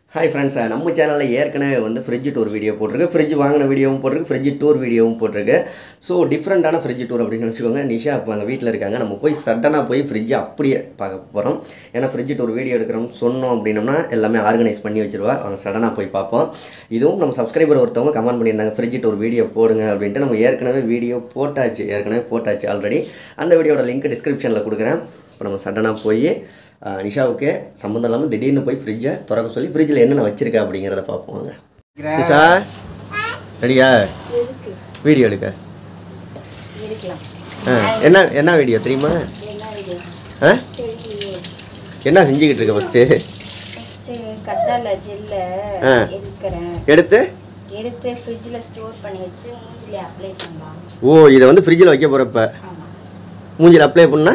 Hi friends நம்ம சேனலில் ஏற்கனவே வந்து ஃப்ரிட்ஜ் டூர் வீடியோ போட்டிருக்கு ஃப்ரிட்ஜ் வாங்கின வீடியோவும் போட்டிருக்கு ஃப்ரிட்ஜ் டூர் வீடியோவும் போட்டிருக்கு ஸோ டிஃப்ரெண்ட்டான ஃப்ரிட்ஜ் டூர் அப்படின்னு நினச்சிக்கோங்க நிஷா இப்போ அங்கே வீட்டில் இருக்காங்க நம்ம போய் சடனாக போய் ஃப்ரிட்ஜ் அப்படியே பார்க்க போகிறோம் ஏன்னா ஃப்ரிட்ஜ் டூர் வீடியோ எடுக்கிறோம்னு சொன்னோம் அப்படின்னம்னா எல்லாமே ஆர்கனைஸ் பண்ணி வச்சிருவா அவங்க சடனாக போய் பார்ப்போம் இதுவும் நம்ம சப்ஸ்கிரைபர் ஒருத்தவங்க கமெண்ட் பண்ணியிருந்தாங்க ஃப்ரிட்ஜ் டூர் வீடியோ போடுங்க அப்படின்ட்டு நம்ம ஏற்கனவே வீடியோ போட்டாச்சு ஏற்கனவே போட்டாச்சு ஆல்ரெடி அந்த வீடியோட லிங்க் டிஸ்கிரிப்ஷனில் கொடுக்குறேன் இப்போ நம்ம சடனாக போய் ஆஹ், நிஷாவுக்கு சம்மந்தம் இல்லாமல் திடீர்னு போய் ஃப்ரிட்ஜை திறக்க சொல்லி ஃப்ரிட்ஜில் என்னென்ன வச்சிருக்கா அப்படிங்கிறத பார்ப்போம் வாங்க நிஷா ரெடியா வீடியோ எடுக்க இருக்கலாம் ஆ என்ன என்ன வீடியோ தெரியுமா என்ன வீடியோ ஆ என்ன செஞ்சுக்கிட்டு இருக்க ஃபஸ்ட்டு ஃபஸ்ட்டு கத்தால ஜெல்ல ஆ. எடுக்கிறேன் எடுத்து எடுத்து ஃப்ரிட்ஜில் ஸ்டோர் பண்ணி வச்சு மூஞ்சில் அப்ளை பண்ணலாம் ஓ இதை வந்து ஃப்ரிட்ஜில் வைக்க போகிறப்ப ஆமாம் மூஞ்சில் அப்ளை பண்ணா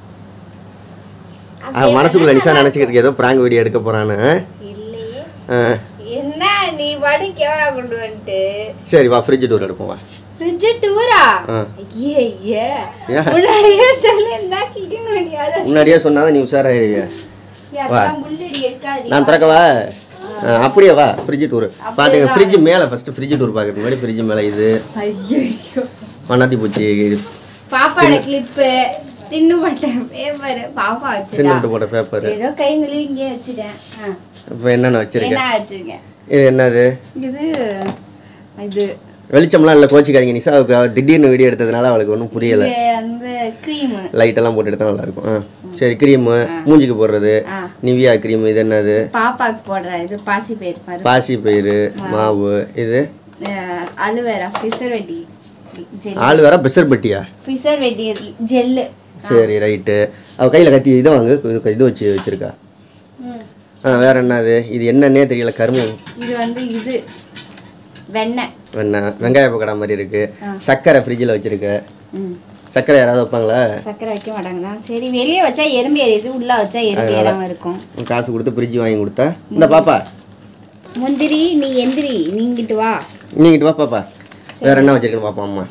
மனசுக்குள்ள நிஷா நினச்சிக்கிட்டு இருக்க ஏதோ ப்ராங்க் வீடியோ எடுக்க போகிறான்னு இல்லையே ஆ என்ன நீ வடி கேமரா கொண்டு வந்துட்டு சரி வா ஃப்ரிட்ஜ் டூர் எடுப்போம் வா ஃப்ரிட்ஜ் டூரா ஆ. ஐயே ஐயே ஏன்? முன்னாடியே சொல்லியிருந்தா கிளீன் பண்ணியாத முன்னாடியே சொன்னால் நீ உஷாராயிருவிய அதெல்லாம் முள்ளடி எடுக்காது நான் திறக்கவா ஆ, அப்படியே வா ஃப்ரிட்ஜ் டூர் பார்த்துங்க ஃப்ரிட்ஜ் மேலே ஃபஸ்ட்டு ஃப்ரிட்ஜ் டூர் பார்க்கறதுக்கு முன்னாடி ஃப்ரிட்ஜ் மேலே இது ஐயோ மண்ணாத்தி பூச்சி இது பாப்பாவோட கிளிப்பு தின்னு பட்ட பேப்பர் பாப்பா வச்சுட்டா சின்ன போட்ட பேப்பர் ஏதோ கை நழுவி இங்கே வச்சுட்டேன் ஆ. இப்போ என்னென்ன வச்சிருக்கேன் என்ன வச்சிருக்கேன் இது என்னது இது இது வெளிச்சம்லாம் இல்லை கோச்சிக்காதீங்க நிஷாவுக்கு அவ திடீர்னு வீடியோ எடுத்ததுனால அவளுக்கு ஒன்றும் புரியலை இது வந்து க்ரீம் லைட்டெல்லாம் போட்டு எடுத்தா நல்லா இருக்கும் ஆ சரி க்ரீமு மூஞ்சிக்கு போடுறது ஆ நிவியா க்ரீம் இது என்னது பாப்பாக்கு போடுற இது பாசி பயிர் பாரு பாசி பயிறு மாவு இது அலுவேரா ஃபிசர் வெட்டி ஜெல் ஆள் வேற பெசர் பட்டியா ஃபிசர் வெட்டி ஜெல்லு சரி ரைட்டு அவள் கையில் கத்தி இதை வாங்கு இது இது வச்சு வச்சிருக்கா ஆ வேற என்னது இது என்னன்னே தெரியல கருமம் இது வந்து இது வெண்ணெய் என்ன வெங்காய பக்கடா மாதிரி இருக்கு சர்க்கரை ஃப்ரிட்ஜில் வச்சிருக்க ம் சர்க்கரை யாராவது வைப்பாங்களா சக்கரை வைக்க மாட்டாங்களா சரி வெளியே வச்சா எறும்பு எரியுது உள்ள வச்சா எறும்பு ஏறாம இருக்கும் காசு கொடுத்து ஃப்ரிட்ஜ் வாங்கி கொடுத்தா இந்த பாப்பா முந்திரி நீ எந்திரி நீங்கிட்டு வா நீங்கிட்டு வா பாப்பா வேற என்ன வச்சிருக்கணும் பாப்பா அம்மா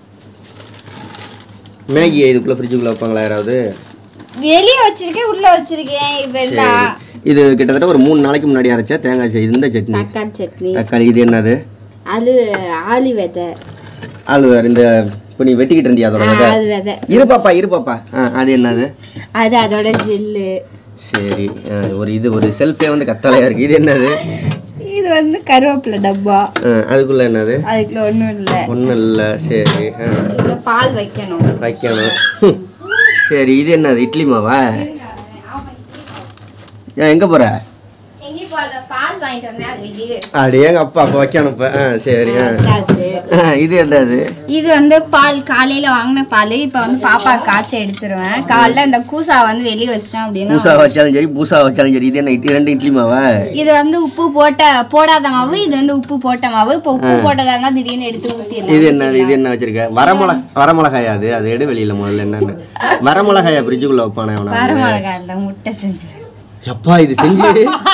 மேகி இதுக்குள்ள ஃப்ரிட்ஜுக்குள்ள வைப்பாங்களா யாராவது வெளியே வச்சிருக்கேன் உள்ள வச்சிருக்கேன் இப்ப என்ன இது கிட்டத்தட்ட ஒரு மூணு நாளைக்கு முன்னாடி அரைச்ச தேங்காய் சட்னி இந்த சட்னி தக்காளி சட்னி தக்காளி இது என்னது அது ஆளி விதை ஆளு வேறு இந்த இப்போ நீ வெட்டிக்கிட்டு இருந்தியா அதோட விதை அது விதை இரு பாப்பா இரு பாப்பா ஆ அது என்னது அது அதோட ஜெல்லு சரி ஆ, ஒரு இது ஒரு செல்ஃபே வந்து கத்தாலையா இருக்கு இது என்னது இது வந்து கருவேப்பிலை டப்பா ஆ, அதுக்குள்ள என்னது அதுக்குள்ள ஒன்றும் இல்லை ஒன்றும் இல்லை சரி ஆ, இதுல பால் வைக்கணும் வைக்கணும் ஹம். சரி இது என்னது இட்லி மாவா ஏன் எங்கே போகிற எங்கேயும் போகாத பால் வாங்கிட்டு வந்தேன் அது வெளியே அடி எங்க அப்பா அப்போ வைக்கணும் இப்போ ஆ சரி ஆ வச்சாச்சு ஆ, இது என்னது இது வந்து பால் காலையில வாங்கின பால் இப்போ வந்து பாப்பா காய்ச்ச எடுத்துருவேன் காலைல இந்த கூசா வந்து வெளியே வச்சிட்டோம் அப்படின்னா பூசா வச்சாலும் சரி பூசா வச்சாலும் சரி இது என்ன இட்லி ரெண்டு இட்லி மாவா இது வந்து உப்பு போட்ட போடாத மாவு இது வந்து உப்பு போட்ட மாவு இப்போ உப்பு போட்டதால திடீர்னு எடுத்து ஊற்றிடலாம் இது என்ன இது என்ன வச்சிருக்க வரமிளகா வரமிளகாயா அது அது எடு வெளியில முதல்ல என்னன்னு வரமிளகாயா ஃப்ரிட்ஜுக்குள்ள வைப்பானே அவனை வர மிளகாய் இல்லை முட்டை செஞ்சு எப்பா இது செஞ்சு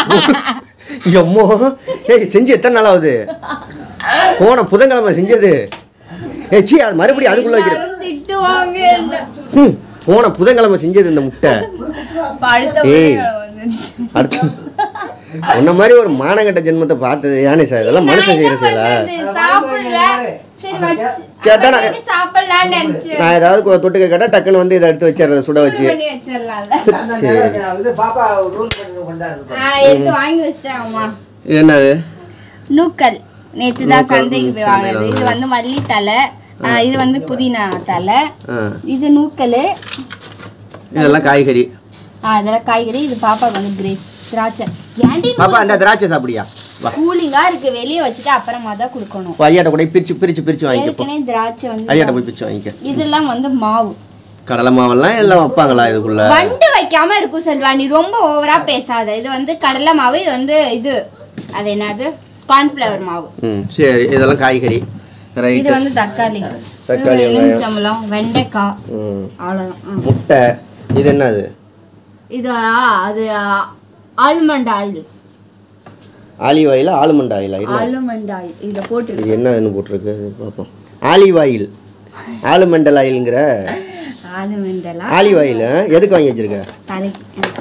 எம்மோ ஏய் செஞ்சு எத்தனை நாள் ஆகுது போன புதன்கிழமை செஞ்சது ஏ சீ அது மறுபடியும் அதுக்குள்ள வைக்கிற திட்டுவாங்க ஹம், போன புதன்கிழமை செஞ்சது இந்த முட்டை அடுத்த ஏய் அடுத்து உன்ன மாதிரி ஒரு மானங்கட்ட ஜென்மத்தை பார்த்தது யானே சார் இதெல்லாம் மனுஷன் செய்யற செயலா சாப்பிடல சரி வச்சு கேட்டா நான் அப்படி சாப்பிடலாம்னு நினைச்சு நான் ஏதாவது கொ- தொட்டுக்க கேட்டா டக்குன்னு வந்து இதை எடுத்து வச்சிடுறத சுட வச்சு பண்ணி வச்சிடலாம்ல இது பாப்பா ரூல் பண்ணி கொண்டாரு ஆ, எடுத்து வாங்கி வச்சிட்டேன் அம்மா இது என்னது நூக்கல் நேற்று தான் சந்தைக்கு போய் வாங்கினது இது வந்து மல்லித்தலை ஆ, இது வந்து புதினா தலை ஆ இது நூக்கல் இதெல்லாம் காய்கறி அதெல்லாம் காய்கறி இது பாப்பாக்கு வந்து கிரேப் திராட்சை ஏன்டி பாப்பா அந்த திராட்சை சாப்பிடியா வா கூலிங்கா இருக்கு வெளியே வச்சுட்டு அப்புறமா தான் கொடுக்கணும் உன் ஐயாட்ட கூட பிரிச்சு பிரிச்சு பிரிச்சு வாங்கிக்கப்போ ஏற்கனவே திராட்சை வந்து ஐயாட்ட போய் பிரிச்சு வாங்கிக்க இதெல்லாம் வந்து மாவு கடலை மாவெல்லாம் எல்லாம் வைப்பாங்களா இதுக்குள்ள வண்டு வைக்காம இருக்கும் செல்வா நீ ரொம்ப ஓவரா பேசாத இது வந்து கடலை மாவு இது வந்து இது அது என்னது கார்ன்ஃப்ளவர் மாவு ம் சரி இதெல்லாம் காய்கறி இது ரைட்டு வந்து தக்காளி தக்காளி, இது வெங்காயம். எலுமிச்சம்பழம் வெண்டைக்காய் ம் அவ்வளோதான் ம். முட்டை இது என்னது இது ஆ, அது almond oil olive oil almond oil இல்லை ஆல்மண்ட் ஆயில் இதை போட்டு இது என்னதுன்னு போட்டிருக்கு பார்ப்போம் ஆலிவ் ஆயில் ஆலுமெண்டல் ஆயிலுங்கிற ஆல்மண்ட் எல்லாம் ஆலிவ் ஆயில் எதுக்கு வாங்கி வச்சிருக்க தலைக்கு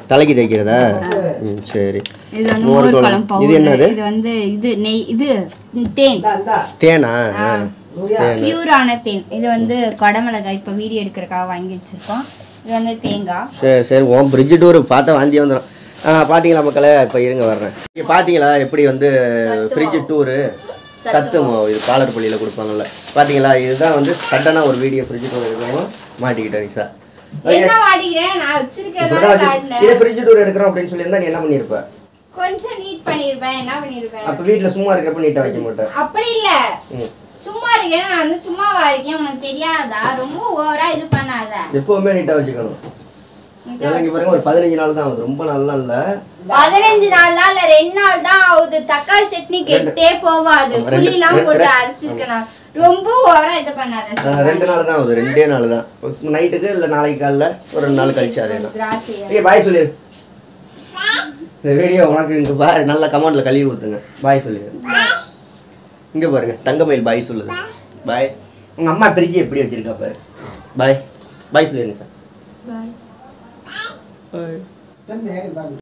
தலைக்கு தைக்கிறதா ம் சரி இது வந்து மோர் மோர் குழம்பு. குழம்பு powder. இது என்னது? இது வந்து இது நெய் இது தேன் இந்தா, இந்தா. தேனா ஆ. நூறியா? பியூரான தேன் இது வந்து கொடமிளகாய் இப்போ வீடியோ எடுக்கிறக்காக வாங்கி வச்சிருக்கோம் இது வந்து தேங்காய் சரி சரி உன் பிரிட்ஜ் டூர் பார்த்தா வாந்தி வந்துடும் ஆ பார்த்தீங்களா மக்களே இப்போ இருங்க வர்றேன் இங்கே பார்த்தீங்களா எப்படி வந்து ஃப்ரிட்ஜ் டூரு சத்து மாவு இது காலர்பள்ளியில் கொடுப்பாங்கல்ல பார்த்தீங்களா இதுதான் வந்து சட்டனாக ஒரு வீடியோ ஃப்ரிட்ஜ் டூர் எடுக்கணும் மாட்டிக்கிட்டேன் நிஷா என்ன வாடிக்கிறேன் நான் வச்சிருக்கேன் இப்படிதான் வச்சு காட்டினேன் இதே ஃப்ரிட்ஜ் டூர் எடுக்கிறோம் அப்படின்னு சொல்லியிருந்தா நீ என்ன பண்ணியிருப்ப கொஞ்சம் நீட் பண்ணிருப்பேன் என்ன பண்ணிருப்பேன் அப்போ வீட்டில் சும்மா இருக்கிறப்ப நீட்டாக வைக்க மாட்டேன் அப்படி இல்ல ம் சும்மா இருக்கேன் நான் வந்து சும்மாவா இருக்கேன் உனக்கு தெரியாதா ரொம்ப ஓவரா இது பண்ணாத எப்போவுமே நீட்டாக வச்சுக்கணும் இதெல்லாம் இங்கே பாருங்க ஒரு பதினஞ்சு நாள் தான் ஆகுது ரொம்ப நாள்லாம் இல்லை பதினஞ்சு நாள் தான் இல்ல ரெண்டு நாள் தான் ஆகுது தக்காளி சட்னி கெட்டே போவாது ஆமா, ரெண்டு- புளிலாம் ரெண்டு- போட்டு ரெண்டு- அரைச்சிருக்கேன் நான். ரொம்ப ஓவரா இது பண்ணாத ஆ, ரெண்டு நாள் தான் ஆகுது ரெண்டே நாள் தான் நைட்டுக்கு இல்லை நாளைக்கு காலைல ஒரு ரெண்டு நாள் கழிச்சு அதே தான் திராட்சை ஏய் பாய் சொல்லிடு இந்த வீடியோ உனக்கு இங்கே பா நல்ல கமெண்ட்ல கழுவி ஊற்றுங்க பாய் சொல்லிடு இங்கே பாருங்க தங்கமயில் பாய் சொல்லுது பாய் உங்கள் அம்மா பிரிட்ஜி எப்படி வச்சிருக்கா பாரு பாய் பாய் சொல்லிடுங்க சார் Bye. பாய் தண்ணி, இந்தாங்க.